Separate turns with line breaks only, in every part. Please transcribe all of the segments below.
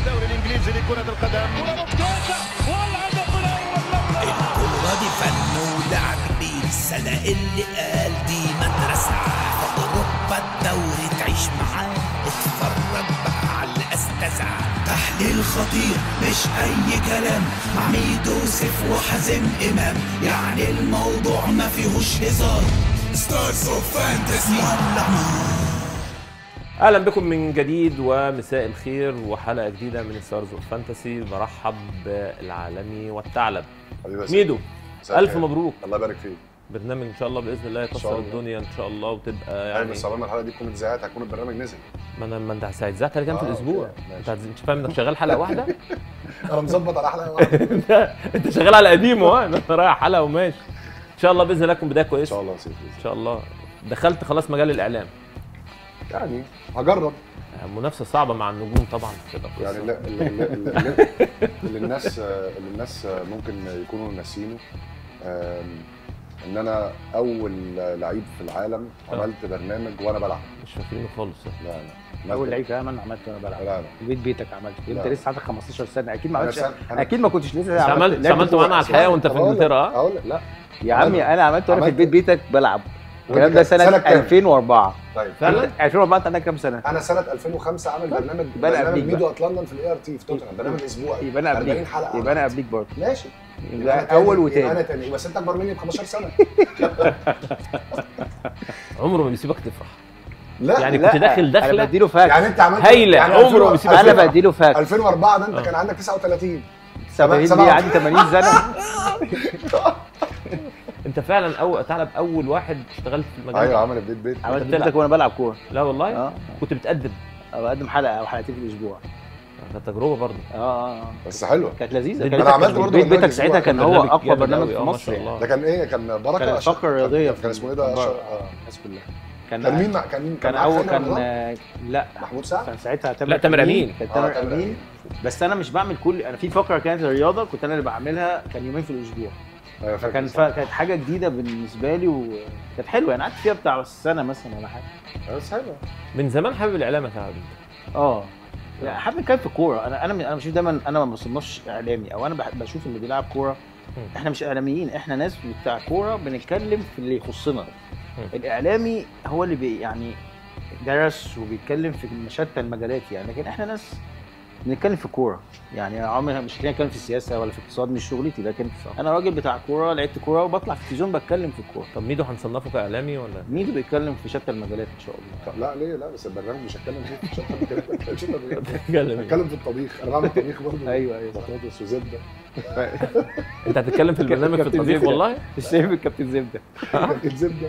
الدوري الانجليزي لكرة القدم
الكورة دي فن ولعب بيه السنة اللي قال دي مدرسة في أوروبا الدوري تعيش معاه اتفرج بقى على الأستاذة تحليل خطير مش أي كلام مع ميدو سيف وحازم إمام يعني الموضوع ما فيهوش هزار ستارز اوف فانتسي ولع نار
اهلا بكم من جديد ومساء الخير وحلقه جديده من ستارز اوف فانتسي برحب بالعالمي والثعلب
حبيبي يا
ميدو
مساء
الف
الخير.
مبروك
الله يبارك فيك
برنامج ان شاء الله باذن الله
شاء
يكسر
الله.
الدنيا ان شاء الله وتبقى
يعني
يعني
بس عقبال ما الحلقه دي تكون اتذاعت هيكون البرنامج نزل
ما انا ما انت هتذاعها كام في
آه،
الاسبوع
أوكي، ماشي.
انت هت- انت فاهم انك شغال حلقه واحده
انا مظبط على حلقه واحده ان
انت انت شغال على قديمه ها انت رايح حلقه وماشي ان شاء الله باذن الله تكون بدايه كويسه
شاء الله يا سيدي
ان شاء الله دخلت خلاص مجال الاعلام
يعني هجرب
منافسه صعبه مع النجوم طبعا كده
يعني
قصة.
لا- اللي, اللي, اللي, اللي الناس اللي الناس ممكن يكونوا ناسينه آم، ان انا اول لعيب في العالم
آه.
عملت برنامج وانا بلعب
مش فاكرينه خالص
لا لا عملت-
اول لعيب كمان عملت وانا بلعب
لا لا
البيت بيتك عملت انت
لا.
لسه عندك 15 سنه اكيد ما
أنا
عملتش
سنة- أنا-
اكيد ما كنتش لسه
انت عملت
لعبت
عملت
كورة.
معانا على الحياه وانت في
أقول لك-
انجلترا ها؟
اقول لك لا
يا عمي انا عملت وانا في
عملت-
البيت بيتك بلعب
وأنت
الكلام ده
كام؟
سنه
كام؟
2004
طيب
فعلا؟
أنت 2004 انت عندك كام سنه؟
انا سنه 2005 عامل برنامج
يبقى أنا
برنامج
قبليك
ميدو ات لندن في الاي ار تي في توتنهام برنامج اسبوعي
يبقى انا
40
قبليك
حلقه
يبقى انا قبليك برضه
ماشي
يبقى
أنا
اول
تاني، يبقى انا
وتاني
تاني بس انت اكبر مني ب 15 سنه
عمره ما بيسيبك تفرح
لا
يعني
لا،
كنت داخل
انا
دخله
بديله فاكس
يعني انت عملت
هايلة،
يعني
عمره
2000
ما بيسيبك
انا
تفرح.
بديله فاكس
2004 ده انت
آه.
كان عندك 39
70 دي
سبعة.
عندي 80 سنه
انت فعلا اول تعلب اول واحد اشتغلت في المجال
ايوه
ده.
عمل البيت بيت
عملت
بتلعب.
بيتك وانا بلعب كوره
لا والله
اه
كنت بتقدم
أو بقدم حلقه او حلقتين في الاسبوع
كانت تجربه برضه
اه اه اه
بس حلوه
كانت لذيذه
أنا
كانت
عملت برضه
بيت
برنامج
بيتك ساعتها كان هو
برنامج
اقوى
جامد
برنامج
أوي،
في
آه، ما
مصر
شاء
يعني
الله.
ده كان ايه كان بركه
كان
أشرف.
الفقره الرياضيه
كان اسمه ايه ده
بره.
أشرف-
آه،
آه.
الناس كلها
كان
كان
مين مع كان
كان
معاك
اول
خالد
كان
رمضان؟
آه، لا
محمود سعد
كان ساعتها تامر
لا، تامر أمين.
كان
آه،
تامر
تامر
امين
أمين.
بس انا مش بعمل كل انا في فقره كانت الرياضه كنت انا اللي بعملها كان يومين في الاسبوع
ايوه فاكر
فكان
صح.
ف... كانت حاجه جديده بالنسبه لي وكانت حلوه يعني قعدت فيها بتاع سنه مثلا ولا حاجه
بس حلوه
من زمان حابب الاعلام يا تعلب
اه يعني حابب اتكلم في الكوره انا انا انا بشوف دايما انا ما بصنفش اعلامي او انا بح- بشوف اللي بيلعب كوره
مم.
احنا مش اعلاميين احنا ناس بتاع كوره بنتكلم في اللي يخصنا
مم.
الاعلامي هو اللي بي يعني درس وبيتكلم في شتى المجالات يعني لكن احنا ناس بنتكلم في الكوره يعني عمري مش هتلاقيني اتكلم في السياسه ولا في الاقتصاد مش شغلتي لكن
صح.
انا راجل بتاع كوره لعبت كوره وبطلع في التلفزيون بتكلم في الكوره
طب ميدو هنصنفه كاعلامي ولا
ميدو بيتكلم في شتى المجالات ان شاء الله
طب لا ليه لا بس البرنامج مش هتكلم فيه مش هتكلم كده مش هتكلم كده.
بتتكلم إيه؟
هتكلم في الطبيخ انا بعمل طبيخ برضه
ايوه ايوه
بطاطس وزبده
انت هتتكلم في البرنامج في
كابتن
الطبيخ
زبدة.
والله
الشايف الكابتن زبده
كانت زبده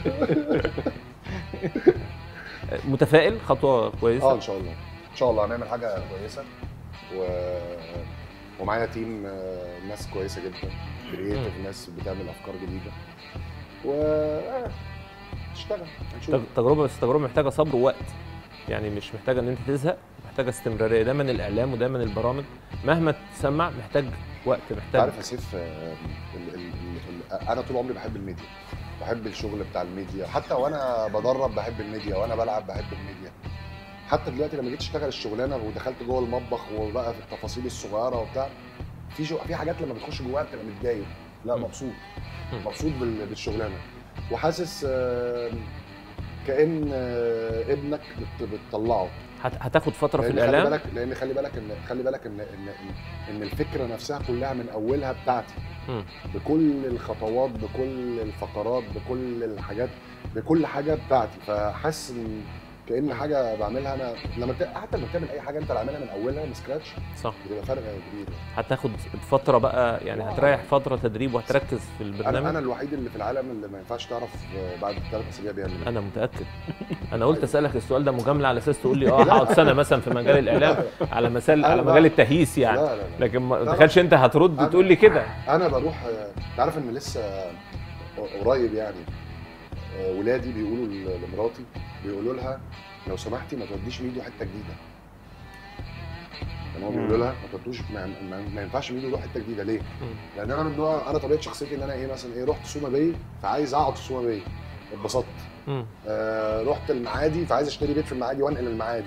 متفائل خطوه
اه
كويسه
ان شاء الله ان شاء الله هنعمل حاجه كويسه و... ومعايا تيم آه، ناس كويسه جدا كرييتيف ناس بتعمل افكار جديده و آه، نشتغل هنشوف
تج- تجربه بس تجربه محتاجه صبر ووقت يعني مش محتاجه ان انت تزهق محتاجه استمراريه دايما الاعلام ودايما البرامج مهما تسمع محتاج وقت
انت
محتاج
عارف يا سيف آه، ال... ال... ال... ال... انا طول عمري بحب الميديا بحب الشغل بتاع الميديا حتى وانا بدرب بحب الميديا وانا بلعب بحب الميديا حتى دلوقتي لما جيت اشتغل الشغلانه ودخلت جوه المطبخ وبقى في التفاصيل الصغيره وبتاع في شو... في حاجات لما بتخش جواها بتبقى متضايق لا
مم.
مبسوط
مم.
مبسوط بال... بالشغلانه وحاسس آه، كان آه، ابنك بت... بتطلعه
هت- هتاخد فتره في
لان خلي
الاعلام
بالك لان خلي بالك ان خلي بالك ان ان ان, إن الفكره نفسها كلها من اولها بتاعتي
مم.
بكل الخطوات بكل الفقرات بكل الحاجات بكل حاجه بتاعتي فحاسس ان كان حاجه بعملها انا لما بت- حتى لما بتعمل اي حاجه انت اللي عاملها من اولها من سكراتش
صح
بتبقى فرق كبير
هتاخد فتره بقى يعني هتريح فتره تدريب وهتركز في
انا
البرنامج
انا الوحيد اللي في العالم اللي ما ينفعش تعرف بعد ثلاث اسابيع بيعمل ايه
انا متاكد انا قلت اسالك السؤال ده مجامله على اساس تقول لي اه هقعد سنه مثلا في مجال الاعلام على مثال على
أنا
مجال
بقى-
التهييس يعني
لا لا لا
لكن ما
لا.
تخيلش انت هترد
أنا-
تقول لي كده
انا بروح انت عارف ان لسه قريب يعني آه، ولادي بيقولوا ل- لمراتي بيقولوا لها لو سمحتي ما توديش ميدو حته جديده يعني هم بيقولوا لها ما تودوش ما, ما, ما ينفعش ميدو يروح حته جديده ليه؟ لان انا من نوع انا طبيعه شخصيتي ان انا ايه مثلا ايه رحت سوما باي فعايز اقعد في سوما باي اتبسطت
مم.
آه رحت المعادي فعايز اشتري بيت في المعادي وانقل المعادي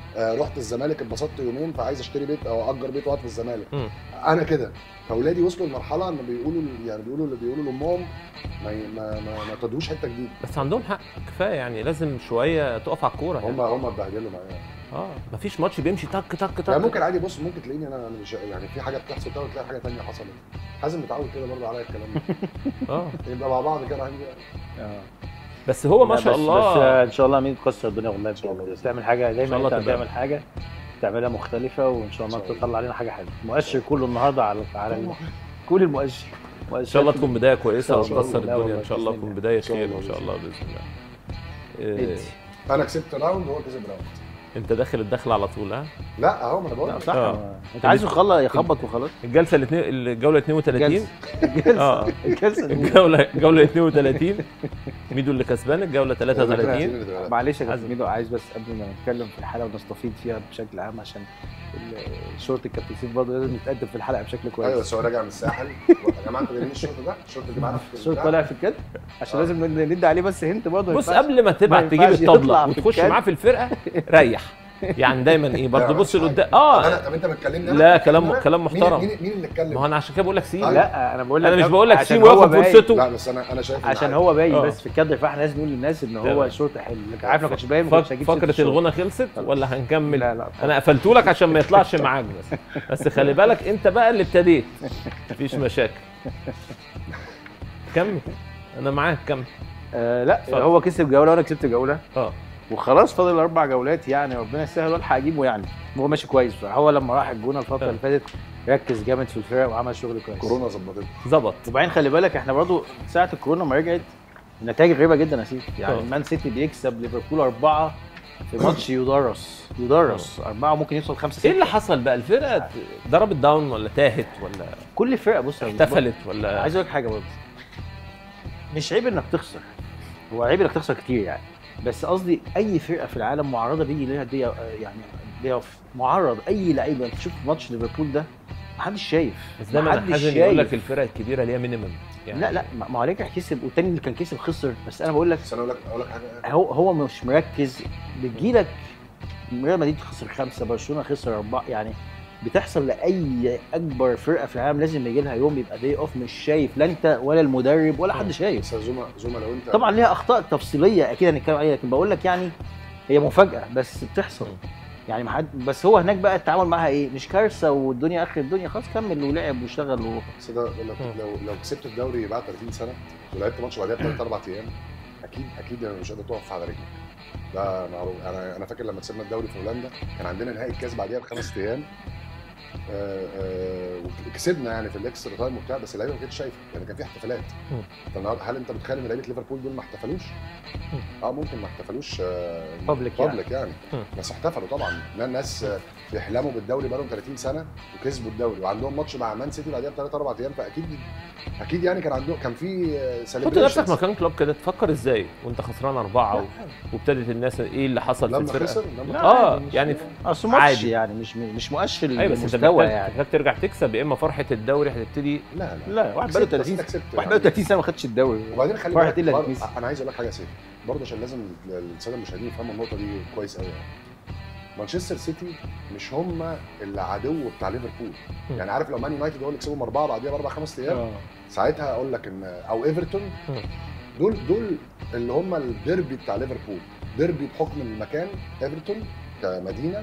آه رحت الزمالك اتبسطت يومين فعايز اشتري بيت او اجر بيت واقعد في الزمالك
مم.
انا كده فاولادي وصلوا لمرحله ان بيقولوا يعني بيقولوا اللي بيقولوا لامهم ما ي- ما ما, ما تدوش حته جديده
بس عندهم حق كفايه يعني لازم شويه تقف على الكوره
هم
يعني.
هم اتبهدلوا معايا
اه مفيش ماتش بيمشي تك تك تك
يعني ممكن عادي بص ممكن تلاقيني انا أنا مش يعني في حاجه بتحصل كده وتلاقي حاجه تانية حصلت حازم متعود كده برضه عليا الكلام ده
اه
يبقى مع بعض كده هنجي
اه
بس هو ما
لا،
شاء
بس
الله
بس آه، ان شاء الله امين تكسر الدنيا والله ان شاء
الله.
الله بس تعمل حاجه
إن
دايما
شاء الله
انت
تبقى.
تعمل حاجه تعملها مختلفه وان شاء الله
إن شاء الله.
تطلع علينا حاجه حلوه المؤشر كله النهارده على على ال- كل المؤشر
ان شاء الله تكون بدايه كويسه
إن شاء الله.
وتكسر
لا
الدنيا
والله،
ان شاء الله
بإذن
تكون
الله.
بدايه
إن شاء
خير
الله،
ان شاء
بإذن
الله باذن الله إيه،
ادي.
انا كسبت راوند وهو كسب راوند
انت داخل الدخل على طول ها
لا اهو ما انا بقول
لا
لك.
صح
آه.
ما- انت عايزه يخلص يخبط وخلاص
الجلسه الاثنين الجوله 32
الجلسه
آه.
الجلسه الأولى.
الجوله الجوله 32 ميدو اللي كسبان الجوله
أنا
33
كده دلوقتي.
معلش يا
حازم.
كابتن ميدو عايز بس قبل ما نتكلم في الحلقه ونستفيد فيها بشكل عام عشان ال- الشورت الكابتن سيف برضه لازم يتقدم في الحلقه بشكل كويس
ايوه بس هو راجع من الساحل يا جماعه انتوا جايبين الشورت ده الشورت اللي معانا في
الشورت
البتاع.
طالع في الكد عشان
آه.
لازم ن- ندي عليه بس هنت برضه ما
بص
ينفعش.
قبل ما تبعت
ما
تجيب
ينفعش
الطبله
يطلع في
وتخش
الكلب.
معاه في الفرقه ريح يعني دايما ايه برضه
لا،
بص
مش
لقدام
طب
اه
انا طب انت بتكلمني
لا،
أنا؟
كلام-
أنا؟
كلام
مين-
محترم.
مين مين اللي اتكلم؟
ما هو انا عشان كده بقول لك سيب
أيوة.
لا انا بقول لك
انا مش
ده
بقول لك
عشان
سيب وياخد
هو باين-
فرصته
لا بس انا انا شايف إن
عشان
عادي.
هو باين
آه.
بس في الكادر فاحنا لازم نقول للناس ان هو
تمام.
شورت حلو لكن عارف لو كانش باين ما
فك-
كنتش هجيب سيرة
فقره
الشورت.
الغنى خلصت
خلاص.
ولا هنكمل
لا لا
انا قفلته لك عشان ما يطلعش معاك بس بس خلي بالك انت بقى اللي ابتديت مفيش مشاكل كمل انا معاك كمل
آه لا
اتفضل.
هو كسب جوله وانا كسبت جوله
اه
وخلاص فاضل اربع جولات يعني ربنا يسهل والحق اجيبه يعني هو ماشي كويس هو لما راح الجونه الفتره
آه.
اللي فاتت ركز جامد في الفرق وعمل شغل كويس
كورونا ظبطتها
ظبط
وبعدين خلي بالك احنا برضو ساعه الكورونا ما رجعت النتائج غريبه جدا يا سيف يعني
آه.
مان سيتي بيكسب ليفربول اربعه في ماتش يدرس يدرس اربعه ممكن يوصل خمسه
ايه
سته
اللي حصل بقى الفرقه ضربت داون ولا تاهت ولا
كل فرقه بص يا
احتفلت ولا
عايز اقول لك حاجه برضه مش عيب انك تخسر هو عيب انك تخسر كتير يعني بس قصدي اي فرقه في العالم معرضه بيجي ليها دي يعني دي معرض اي لعيبه انت تشوف ماتش ليفربول ده محدش شايف
بس دايما
محدش
حازم يقول لك
شايف.
الفرق الكبيره ليها مينيمم يعني
لا لا ما ما هو رجع كسب والتاني اللي كان كسب خسر بس انا بقول لك
بس انا اقول لك اقول لك حاجه
هو هو مش مركز بتجيلك ريال مدريد خسر خمسه برشلونه خسر اربعه يعني بتحصل لاي اكبر فرقه في العالم لازم يجي لها يوم يبقى داي اوف مش شايف لا انت ولا المدرب ولا حد شايف
بس يا زوما زوما لو انت
طبعا ليها اخطاء تفصيليه اكيد هنتكلم عليها لكن بقول لك يعني هي مفاجاه بس بتحصل يعني ما حد بس هو هناك بقى التعامل معاها ايه مش كارثه والدنيا اخر الدنيا خلاص كمل ولعب واشتغل و...
بس ده لو لو لو كسبت الدوري بعد 30 سنه ولعبت ماتش بعدها بثلاث اربع ايام اكيد اكيد انا مش قادر تقف على رجلك ده معروف انا انا فاكر لما كسبنا الدوري في هولندا كان عندنا نهائي الكاس بعديها بخمس ايام آه، آه، وكسبنا يعني في الاكسترا تايم وبتاع بس اللعيبه ما كانتش شايفه يعني كان في احتفالات
مم.
فالنهارده هل انت متخيل ان لعيبه ليفربول دول ما احتفلوش؟ اه ممكن ما احتفلوش
Public يعني.
بابليك يعني
مم.
بس احتفلوا طبعا لان الناس آه، بيحلموا بالدوري بقالهم 30 سنه وكسبوا الدوري وعندهم ماتش مع مان سيتي بعديها بثلاث اربع ايام فاكيد اكيد يعني كان عندهم كان في
حط نفسك
celebrations.
مكان كلوب كده تفكر ازاي وانت خسران اربعه و... وابتدت الناس ايه اللي حصل في
لما
الفرقه
خسر لما
لا،
اه
عادي، مش-
يعني
اصل ماتش
عادي.
يعني مش مش مؤشر
ايوه بس انت
المستوى
محتاج
يعني
محتاج ترجع تكسب يا اما فرحه الدوري هتبتدي
لا لا
لا واحد بقاله
كسبت، بس
30
انت كسبت
واحد
يعني.
بقاله 30 سنه ما خدش الدوري
وبعدين خلي
فرحة
بالك
ايه اللي
برضه-
هتتنسي؟
انا عايز اقول لك حاجه يا سيدي برضه عشان لازم الساده المشاهدين يفهموا النقطه دي كويس قوي يعني مانشستر سيتي مش هم العدو بتاع ليفربول
مم.
يعني عارف لو مان يونايتد هو اللي كسبهم اربعه بعديها باربع خمس ايام
آه.
ساعتها اقول لك ان او ايفرتون
مم.
دول دول اللي هم الديربي بتاع ليفربول ديربي بحكم المكان ايفرتون كمدينه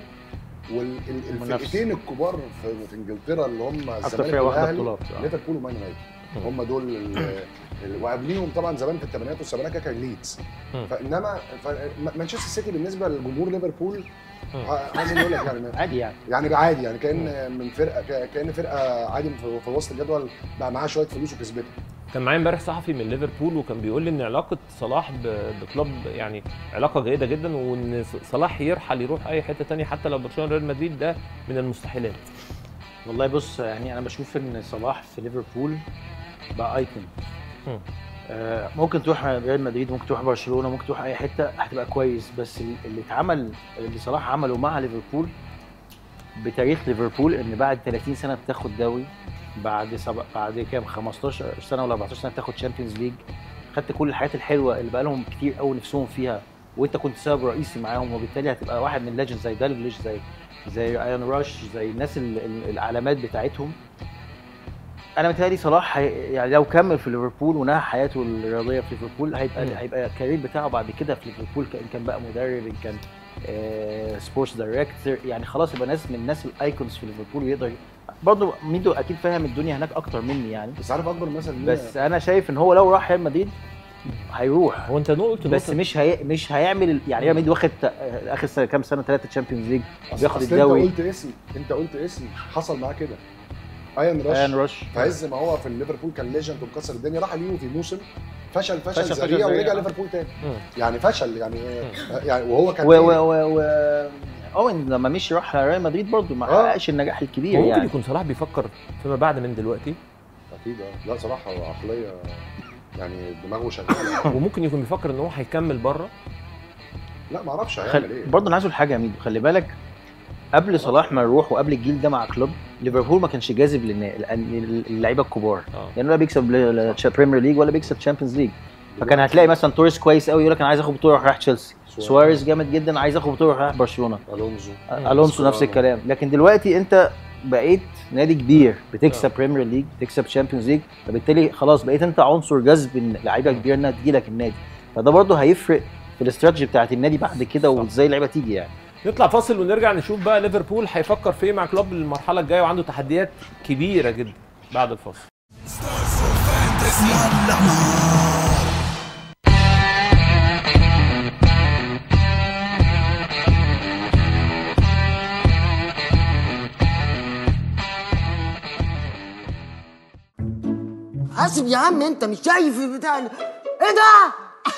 والفرقتين الكبار في, في انجلترا اللي هم
اكتر
الزمالك
فرقه واخده
والاهلي
بطولات آه.
ليفربول ومان يونايتد
مم.
هم دول ال- ال- وقبليهم طبعا زمان في الثمانينات والسبعينات كان ليدز
مم.
فانما ف- مانشستر سيتي بالنسبه لجمهور ليفربول
مم.
ع- عايز اقول لك يعني
عادي يعني
يعني عادي يعني كان من فرقه ك- كان فرقه عادي في في وسط الجدول بقى معاها شويه فلوس وكسبتها
كان معايا امبارح صحفي من ليفربول وكان بيقول لي ان علاقه صلاح ب- بكلوب يعني علاقه جيده جدا وان ص- صلاح يرحل يروح اي حته تانية حتى لو برشلونه ريال مدريد ده من المستحيلات
والله بص يعني انا بشوف ان صلاح في ليفربول بقى ايكون
مم.
آه ممكن تروح ريال مدريد ممكن تروح برشلونه ممكن تروح اي حته هتبقى كويس بس ال- اللي اتعمل اللي صلاح عمله مع ليفربول بتاريخ ليفربول ان بعد 30 سنه بتاخد دوري بعد سبق بعد كام 15 سنه ولا 14 سنه بتاخد شامبيونز ليج خدت كل الحاجات الحلوه اللي بقى لهم كتير قوي نفسهم فيها وانت كنت سبب رئيسي معاهم وبالتالي هتبقى واحد من الليجند زي دالجليش زي زي ايان راش زي الناس ال- ال- العلامات بتاعتهم انا متهيألي صلاح هي- يعني لو كمل في ليفربول ونهى حياته الرياضيه في ليفربول هيبقى
مم.
هيبقى الكارير بتاعه بعد كده في ليفربول ان كان بقى مدرب ان كان سبورتس دايركتور يعني خلاص يبقى ناس من الناس الايكونز في ليفربول ويقدر برضه ميدو اكيد فاهم الدنيا هناك اكتر مني يعني
بس عارف اكبر مثل مين؟
بس انا شايف ان هو لو راح ريال مدريد هيروح
هو انت قلت
بس
نقطة-
مش هي مش هيعمل يعني ريال مدريد واخد آه، اخر سنه كام سنه ثلاثه تشامبيونز ليج
أصل-
بياخد
أصل
الدوري
انت قلت اسم انت قلت اسم حصل معاه كده ايان راش
ايان روش
في عز ما هو في ليفربول كان ليجند ومكسر الدنيا راح اليورو في موسم فشل فشل,
فشل- فشل
ذريع
ذريع.
ورجع ليفربول تاني
مم.
يعني فشل يعني يعني وهو كان
و و
إيه؟
و و اوين لما مشي راح ريال مدريد برضه ما
آه.
حققش النجاح الكبير
هو ممكن
يعني
يكون صلاح بيفكر فيما بعد من دلوقتي
اكيد آه. لا صراحه هو عقليه يعني دماغه شغاله
وممكن يكون بيفكر ان هو هيكمل بره
لا ما اعرفش هيعمل
خل...
ايه
برضه انا عايز اقول حاجه يا ميدو خلي بالك قبل صلاح ما يروح وقبل الجيل ده مع كلوب ليفربول ما كانش جاذب للنا- للأن- اللعيبه الكبار
اه
يعني ولا بيكسب بريمير ليج ولا بيكسب تشامبيونز ليج فكان هتلاقي مثلا توريس كويس قوي يقول لك انا عايز اخد بطوله اروح رايح تشيلسي سواريز جامد جدا عايز اخد بطوله اروح رايح برشلونه
الونزو
الونسو نفس الكلام لكن دلوقتي انت بقيت نادي كبير بتكسب بريمير ليج بتكسب تشامبيونز ليج فبالتالي خلاص بقيت انت عنصر جذب إن لعيبه كبيره انها تجي لك النادي فده برضه هيفرق في الاستراتيجي بتاعت النادي بعد كده وازاي اللعيبه تيجي يعني
نطلع فاصل ونرجع نشوف بقى ليفربول هيفكر في ايه مع كلوب المرحله الجايه وعنده تحديات كبيره جدا بعد الفاصل
حاسب يا عم انت مش شايف البتاع ال- ايه ده؟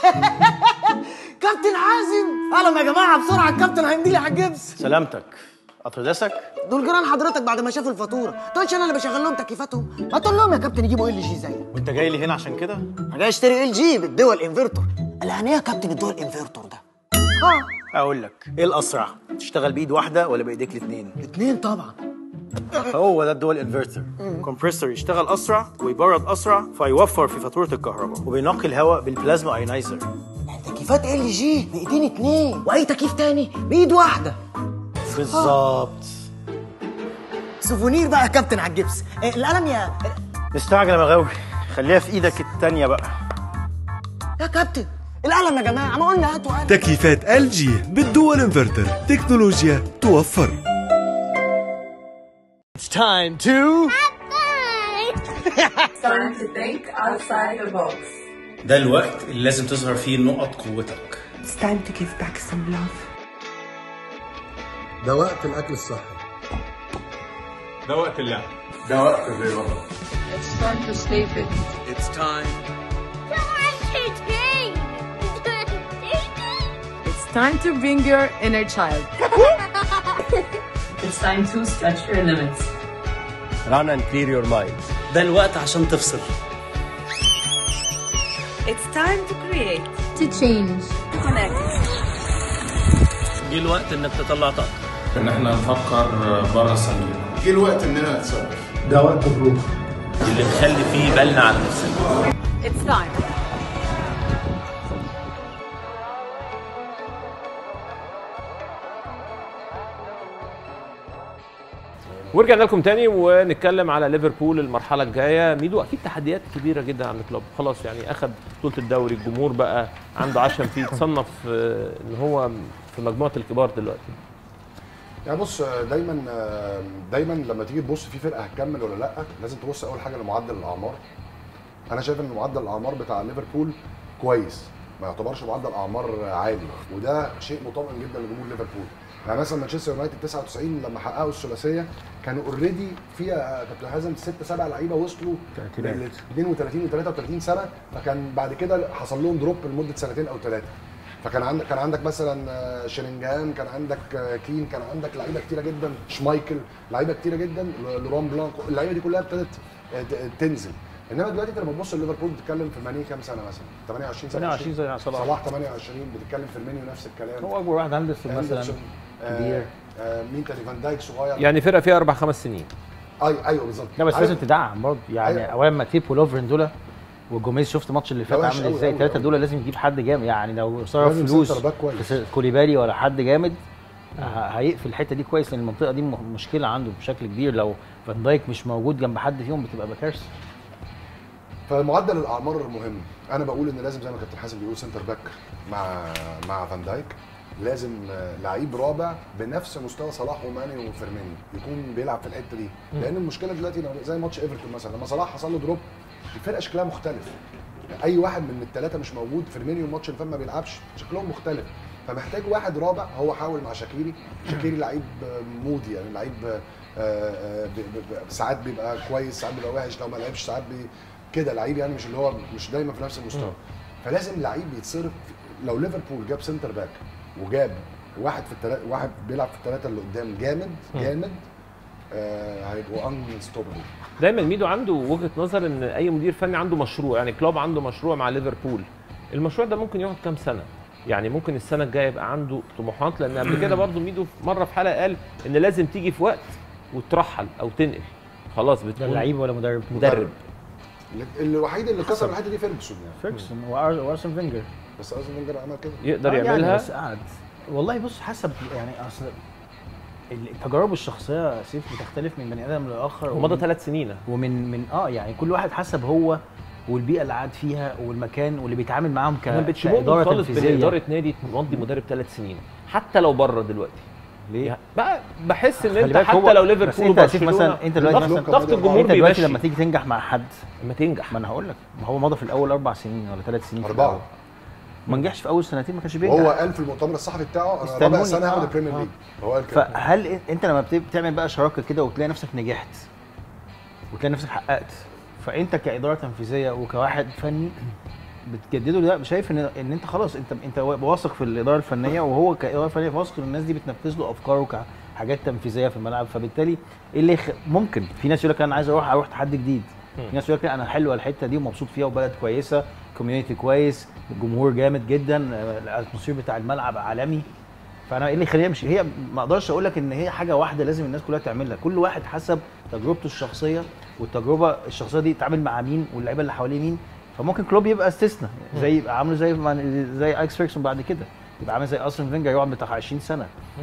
كابتن حازم اهلا يا جماعه بسرعه الكابتن هيمضي لي على الجبس
سلامتك قطردسك
دول جيران حضرتك بعد ما شافوا الفاتوره تقولش انا اللي بشغل لهم تكييفاتهم ما تقول لهم يا كابتن يجيبوا ال جي زي
وانت جاي لي هنا عشان كده
انا جاي اشتري ال جي بالدول انفرتور يعني ايه يا كابتن الدول انفرتور ده؟ اه
اقول لك ايه الاسرع تشتغل بايد واحده ولا بايديك الاثنين
اتنين طبعا
هو ده الدول انفرتر كومبريسور يشتغل اسرع ويبرد اسرع فيوفر في فاتوره الكهرباء وبينقي الهواء بالبلازما ايونايزر
يعني تكييفات ال جي بايدين اتنين واي تكييف تاني بايد واحده
بالظبط
سوفونير بقى يا كابتن على الجبس إيه القلم يا
مستعجل يا مغاوي خليها في ايدك التانية بقى
يا كابتن القلم يا جماعه ما قلنا هاتوا قلم
تكييفات ال جي بالدول انفرتر تكنولوجيا توفر
Time to think outside the box.
ده الوقت اللي لازم تظهر فيه نقط قوتك
It's time to give back some love.
ده وقت الاكل الصحي
It's time to stay fit. It's time to bring your inner child. it's time to stretch your limits.
Run and clear your mind
ده الوقت عشان تفصل
It's time to create.
to change.
To connect.
جه الوقت انك تطلع طاقتك ان احنا نفكر بره الصندوق
جه الوقت اننا نتصرف
اللي نخلي فيه بالنا على نفسنا
It's time.
ورجعنا لكم تاني ونتكلم على ليفربول المرحله الجايه ميدو اكيد تحديات كبيره جدا عند الكلوب خلاص يعني اخذ بطوله الدوري الجمهور بقى عنده عشم فيه تصنف آه، ان هو في مجموعه الكبار دلوقتي
يعني بص دايما دايما لما تيجي تبص في فرقه هتكمل ولا لا لازم تبص اول حاجه لمعدل الاعمار انا شايف ان معدل الاعمار بتاع ليفربول كويس ما يعتبرش معدل اعمار عالي وده شيء مطمئن جدا لجمهور ليفربول يعني مثلا مانشستر يونايتد 99 لما حققوا الثلاثيه كانوا اوريدي فيها كابتن حازم ست سبع لعيبه وصلوا ل 32 و 33 سنه فكان بعد كده حصل لهم دروب لمده سنتين او ثلاثه فكان عندك كان عندك مثلا آه، شيرينجهام كان عندك آه، كين كان عندك لعيبه كتيره جدا شمايكل لعيبه كتيره جدا ل- لوران بلانكو اللعيبه دي كلها ابتدت آه، ت- تنزل انما دلوقتي انت لما تبص لليفربول بتتكلم في ماني كام سنه مثلا 28 سنه
28 زي صلاح.
صلاح 28 بتتكلم في المنيو نفس الكلام
هو اكبر واحد هندرسون مثلا
هندرسون، آه،
كبير.
آه، مين تاني فان دايك صغير
يعني فرقه فيها اربع خمس سنين
اي ايوه بالظبط
لا بس
أيوة.
لازم تدعم برضه يعني
أيوة.
اولا ما تيب ولوفرين دول وجوميز شفت الماتش اللي فات
لا، وحش
عامل
أوي
ازاي
أوي
الثلاثه
أوي.
دول لازم يجيب حد جامد يعني لو صرف
لازم
فلوس
سنتر باك كويس.
في كوليبالي ولا حد جامد ه- هيقفل الحته دي كويس لان المنطقه دي م- مشكله عنده بشكل كبير لو فان دايك مش موجود جنب حد فيهم بتبقى كارثه
فمعدل الاعمار مهم انا بقول ان لازم زي ما كابتن حازم بيقول سنتر باك مع مع فان دايك لازم آه، لعيب رابع بنفس مستوى صلاح وماني وفيرمينيو يكون بيلعب في الحته دي لان المشكله دلوقتي لو- زي ماتش ايفرتون مثلا لما صلاح حصل له دروب الفرقه شكلها مختلف اي واحد من الثلاثه مش موجود فيرمينيو الماتش اللي فات ما بيلعبش شكلهم مختلف فمحتاج واحد رابع هو حاول مع شاكيري شاكيري لعيب آه، مودي يعني لعيب آه، آه، ب- ب- ب- ساعات بيبقى كويس ساعات بيبقى وحش لو ما لعبش ساعات بي كده لعيب يعني مش اللي هو مش دايما في نفس المستوى فلازم لعيب يتصرف لو ليفربول جاب سنتر باك وجاب واحد في التلاتة واحد بيلعب في الثلاثه اللي قدام جامد جامد آه هيبقوا انستوببل
دايما ميدو عنده وجهه نظر ان اي مدير فني عنده مشروع يعني كلوب عنده مشروع مع ليفربول المشروع ده ممكن يقعد كام سنه يعني ممكن السنه الجايه يبقى عنده طموحات لان قبل كده برضو ميدو في مره في حلقه قال ان لازم تيجي في وقت وترحل او تنقل خلاص
ده
بتكون
لعيب ولا مدرب
مدرب
الوحيد اللي كسر الحته دي فيرجسون يعني
فيرجسون وأر- وارسن فينجر
بس ارسنال فينجر عمل كده
يقدر
آه يعني
يعملها
بس قعد والله بص حسب يعني اصل التجارب الشخصيه سيف بتختلف من بني ادم لاخر
ومضى
ومن-
ثلاث سنين
ومن من اه يعني كل واحد حسب هو والبيئه اللي قاعد فيها والمكان واللي بيتعامل معاهم ك...
انا مش مؤمن
كاداره
خالص بان
تنفيذيه
اداره نادي تمضي مدرب ثلاث سنين حتى لو بره دلوقتي
ليه؟
بقى بحس ان
خلي
انت
بالك
حتى
هو-
لو
بس
ليفربول
انت يا سيف
وبرشلونه
مثلا انت دلوقتي
ضغط-
مثلا
ضغط الجمهور
انت دلوقتي
بيمشي
لما تيجي تنجح مع حد
لما تنجح
ما انا هقول لك ما هو مضى في الاول اربع سنين ولا ثلاث سنين في
أربعة.
الأول. ما نجحش في اول سنتين ما كانش بينجح
وهو قال في المؤتمر الصحفي بتاعه انا
استنوني.
رابع سنه هاخد
آه،
البريمير
آه.
ليج هو قال كده
فهل إن- انت لما بت- بتعمل بقى شراكه كده وتلاقي نفسك نجحت وتلاقي نفسك حققت فانت كاداره تنفيذيه وكواحد فني بتجدده ده شايف ان ان انت خلاص انت انت واثق في الاداره الفنيه وهو كاداره فنيه واثق ان الناس دي بتنفذ له افكاره كحاجات تنفيذيه في الملعب فبالتالي ايه اللي يخ... ممكن في ناس يقول لك انا عايز اروح اروح تحدي جديد في ناس يقول لك لا، انا حلوه الحته دي ومبسوط فيها وبلد كويسه كوميونتي كويس الجمهور جامد جدا آه، الاتموسفير بتاع الملعب عالمي فانا ايه اللي يخليني امشي هي ما اقدرش اقول لك ان هي حاجه واحده لازم الناس كلها تعملها كل واحد حسب تجربته الشخصيه والتجربه الشخصيه دي يتعامل مع مين واللعيبه اللي حواليه مين فممكن كلوب يبقى استثناء زي يبقى عامله زي ما زي اكس فيركسون بعد كده يبقى عامل زي ارسن فينجر يقعد بتاع 20 سنه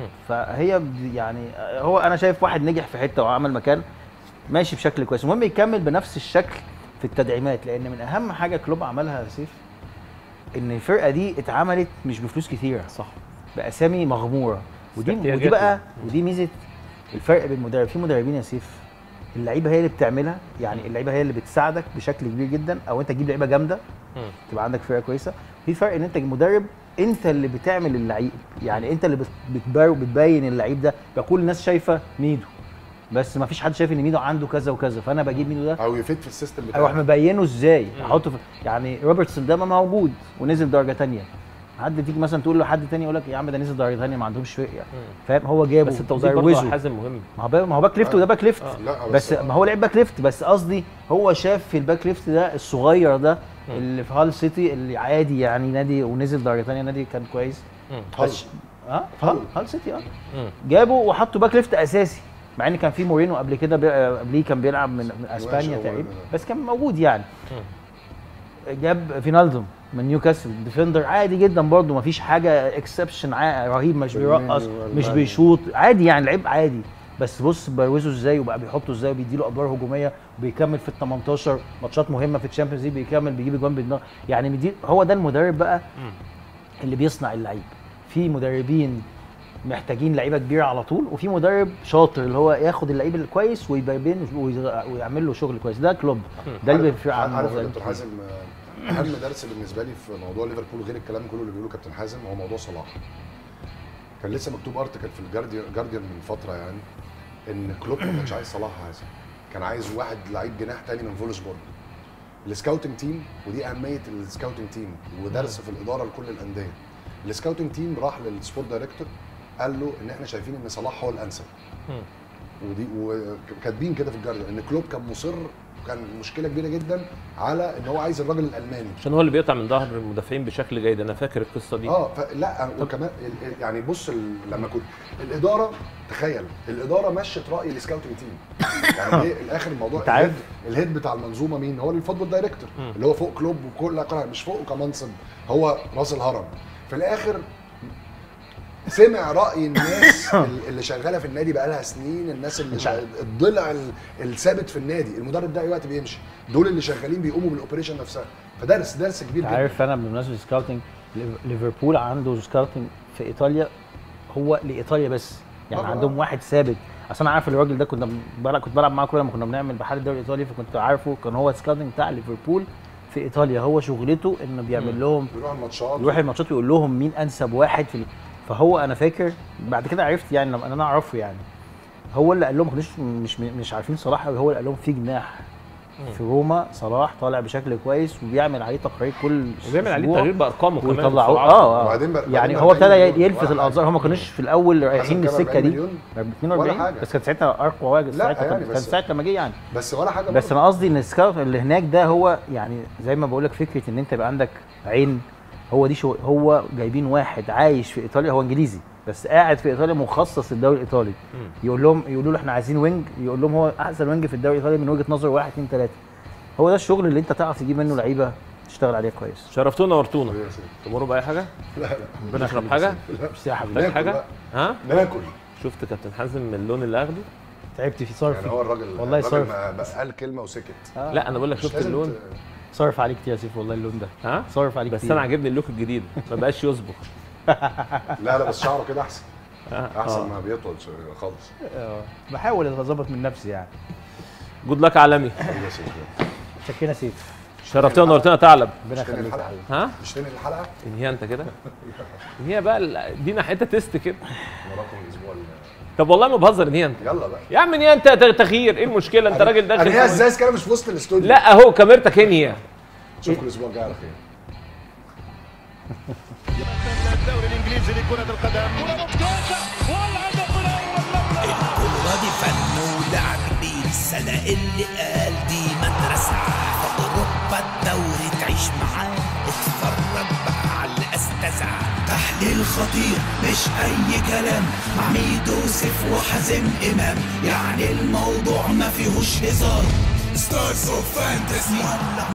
فهي ب- يعني هو انا شايف واحد نجح في حته وعمل مكان ماشي بشكل كويس المهم يكمل بنفس الشكل في التدعيمات لان من اهم حاجه كلوب عملها يا سيف ان الفرقه دي اتعملت مش بفلوس كتيره
صح
باسامي مغموره ودي ودي
باحتياجاته.
بقى ودي ميزه الفرق بين المدرب في مدربين يا سيف اللعيبه هي اللي بتعملها يعني اللعيبه هي اللي بتساعدك بشكل كبير جدا او انت تجيب لعيبه جامده
مم.
تبقى عندك فرقه كويسه في فرق ان انت مدرب انت اللي بتعمل اللعيب يعني انت اللي بت- بتبار بتبين اللعيب ده بقول الناس شايفه ميدو بس ما فيش حد شايف ان ميدو عنده كذا وكذا فانا بجيب ميدو ده
او يفيد في السيستم بتاعه
اروح مبينه ازاي احطه في يعني روبرتسون ده ما موجود ونزل درجه تانية حد تيجي مثلا تقول له حد تاني يقول لك يا عم ده نزل درجه تانية ما عندهمش فرق يعني فاهم هو جابه
بس التوظيف برضه
بروزه.
يا حازم مهم
ما هو با- ما هو باك ليفت وده باك ليفت
لا
بس ما هو لعب باك ليفت بس قصدي هو شاف في الباك ليفت ده الصغير ده اللي في هال سيتي اللي عادي يعني نادي ونزل درجه ثانيه نادي كان كويس
هل.
بس اه في هال هال سيتي اه جابه وحطه باك ليفت اساسي مع ان كان في مورينو قبل كده بي- قبليه كان بيلعب من, من اسبانيا
هو
تقريبا
ده.
بس كان موجود يعني جاب فينالدوم من نيوكاسل ديفندر عادي جدا برضه ما فيش حاجه اكسبشن رهيب مش بيرقص
فيرمينيو
مش
والماني.
بيشوط عادي يعني لعيب عادي بس بص بروزه ازاي وبقى بيحطه ازاي وبيديله ادوار هجوميه وبيكمل في ال 18 ماتشات مهمه في الشامبيونز ليج بيكمل بيجيب اجوان بالنار يعني مدي هو ده المدرب بقى اللي بيصنع اللعيب في مدربين محتاجين لعيبه كبيره على طول وفي مدرب شاطر اللي هو ياخد اللعيب الكويس ويبين ويز- ويعمل له شغل كويس ده كلوب ده اللي بيفرق عن
عارف يا
المدرب
دكتور حازم آه، اهم درس بالنسبه لي في موضوع ليفربول غير الكلام كله اللي بيقوله كابتن حازم هو موضوع صلاح كان لسه مكتوب ارتكل في الجارديان جارديان من فتره يعني ان كلوب ما كانش عايز صلاح حازم كان عايز واحد لعيب جناح تاني من فولسبورج السكاوتنج تيم ودي اهميه السكاوتنج تيم ودرس في الاداره لكل الانديه السكاوتنج تيم راح للسبورت دايركتور قال له ان احنا شايفين ان صلاح هو الانسب ودي وكاتبين كده في الجارديان ان كلوب كان مصر كان مشكله كبيره جدا على ان هو عايز الراجل الالماني
عشان هو اللي بيقطع من ظهر المدافعين بشكل جيد انا فاكر القصه دي
اه فلا وكمان ال- ال- يعني بص ال- لما كنت الاداره تخيل الاداره مشت راي السكاوتنج تيم يعني ايه الاخر الموضوع
أنت عارف؟
الهيد, الهيد بتاع المنظومه مين هو الفوتبول دايركتور اللي هو فوق كلوب وكل لا، مش فوق كمنصب هو راس الهرم في الاخر سمع راي الناس اللي شغاله في النادي بقالها سنين الناس اللي شغ... الضلع ال- الثابت في النادي المدرب ده اي وقت بيمشي دول اللي شغالين بيقوموا بالاوبريشن نفسها فدرس درس كبير
انت
جدا
عارف انا بمناسبه السكاوتنج ليف- ليفربول عنده سكاوتنج في ايطاليا هو لايطاليا بس يعني
طبعا.
عندهم واحد ثابت اصل انا عارف الراجل ده كنا بلعب كنت بلعب معاه كوره لما كنا بنعمل بحال الدوري الايطالي فكنت عارفه كان هو سكاوتنج بتاع ليفربول في ايطاليا هو شغلته انه بيعمل لهم
بيروح الماتشات
يروح الماتشات ويقول لهم مين انسب واحد في ال... فهو انا فاكر بعد كده عرفت يعني لما انا اعرفه يعني هو اللي قال لهم ما كانوش مش مش عارفين صلاح قوي هو اللي قال لهم في جناح في روما صلاح طالع بشكل كويس وبيعمل عليه تقارير كل
وبيعمل عليه
أسبوع.
تغيير بارقامه كمان
ويطلعوه
بسرعة.
اه اه
وبعدين بقى-
يعني
بعدين
هو ابتدى
40 مليون
يلفت
ولا
الانظار
حاجة.
هم ما كانوش في الاول رايحين
كام
للسكه
40
دي
مليون؟
42
حاجة.
بس كانت ساعتها ارقى واجد
لا
ساعتها
يعني
كان
بس-
ساعه لما جه يعني
بس ولا حاجه
بس
برضه.
انا قصدي ان السكاوت اللي هناك ده هو يعني زي ما بقول لك فكره ان انت يبقى عندك عين هو دي شو هو جايبين واحد عايش في ايطاليا هو انجليزي بس قاعد في ايطاليا مخصص للدوري الايطالي يقول لهم يقولوا له احنا عايزين وينج يقول لهم هو احسن وينج في الدوري الايطالي من وجهه نظر واحد اثنين ثلاثه هو ده الشغل اللي انت تعرف تجيب منه لعيبه تشتغل عليه كويس
شرفتونا ونورتونا
يا سيدي.
تمروا باي حاجه
لا لا
ربنا نشرب حاجه
مش يا حبيبي
محتاج
ناكل
حاجه
بقى.
ها
ناكل
شفت كابتن حازم من اللون اللي اخده
تعبت في صرف
يعني هو الراجل
والله
الراجل
صرف.
ما بقى قال كلمه وسكت
لا انا بقول لك
مش
شفت
لازم
اللون
ت-
صرف عليك كتير يا سيف والله اللون ده
ها
صرف عليك
بس
كتير
انا عاجبني اللوك الجديد ما بقاش يصبغ
لا لا بس شعره كده احسن
آه.
احسن
آه.
ما بيطول ش- خالص
آه، بحاول اظبط من نفسي يعني
جود لك عالمي
حبيبي يا سيدي.
شكينا سيف
شرفتنا ونورتنا ثعلب
ربنا
مش تاني
يخليك يا
الحلقه
حبيبي
ها
مش تاني الحلقه
انهيها انت كده انهيها بقى ال- ادينا حته تيست كده
وراكم الاسبوع اللي
طب والله ما بهزر انهيها انت
يلا بقى
يا عم انهيها انت تغ- تغيير ايه المشكله انت راجل
انا هي
داخل
ازاي كده مش في وسط الاستوديو
لا اهو كاميرتك انهيها
اشوفكم الاسبوع الجاي على خير
الدوري الانجليزي لكرة القدم
الكورة دي فن ولعب بيرسل اللي قال دي مدرسة في أوروبا الدوري تعيش معاه اتفرج بقى على الأستاذة تحليل خطير مش أي كلام مع ميدو سيف وحازم إمام يعني الموضوع ما فيهوش هزار ستارز اوف فانتسي